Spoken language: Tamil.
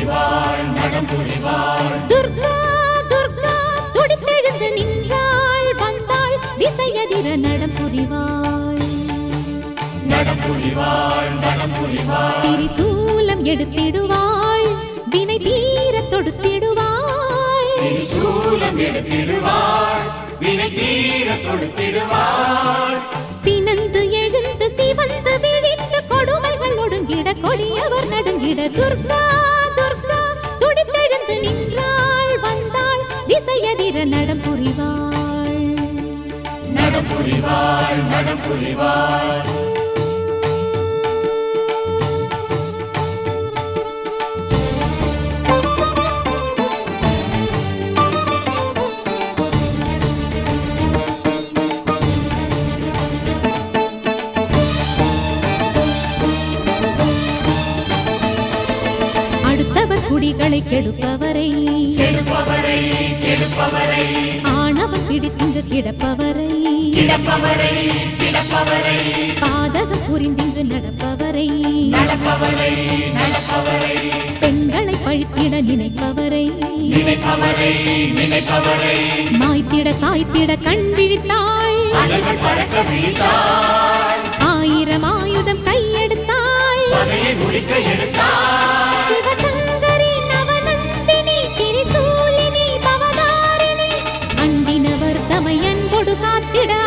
புரிவாள் நடம் புரிவாள் துர்கா துர்கா துடித்தெழுந்து நின்றாள் வந்தாள் திசையதிர நடம் புரிவாள் நடம் புரிவாள் நடம் புரிவாள் திரிசூலம் எடுத்திடுவாள் வினை தீர தொடுத்திடுவாள் திரிசூலம் எடுத்திடுவாள் வினை தீர கொடுத்திடுவாள் சினந்து எழுந்து சிவந்து விழித்து கொடுமைகள் ஒடுங்கிட கொடியவர் நடுங்கிட துர்கா துர்கா துடித்தெழுந்து நின்றாள் வந்தாள் திசையதிர நடம் புரிவாள் நடம் புரிவாள் நடம் புரிவாள் அடுத்தவர் குடிகளை கெடுப்பவரை கெடுப்பவரை கெடுப்பவரை ஆணவம் பிடித்திங்கு கிடப்பவரை கிடப்பவரை கிடப்பவரை பாதகம் புரிந்திங்கு நடப்பவரை நடப்பவரை நடப்பவரை பெண்களை பழித்திட நினைப்பவரை நினைப்பவரை நினைப்பவரை மாய்த்திட சாய்த்திட கண் விழித்தாள் அலைகள் பறக்க விழித்தாள் ஆயிரம் ஆயுதம் கையெடுத்தாள் பகையை முடிக்க எடுத்தாள் சிவசங்கரி நவநந்தினி திரிசூலினி பவதாரிணி அண்டினவர் தமையன் கொடு காத்திட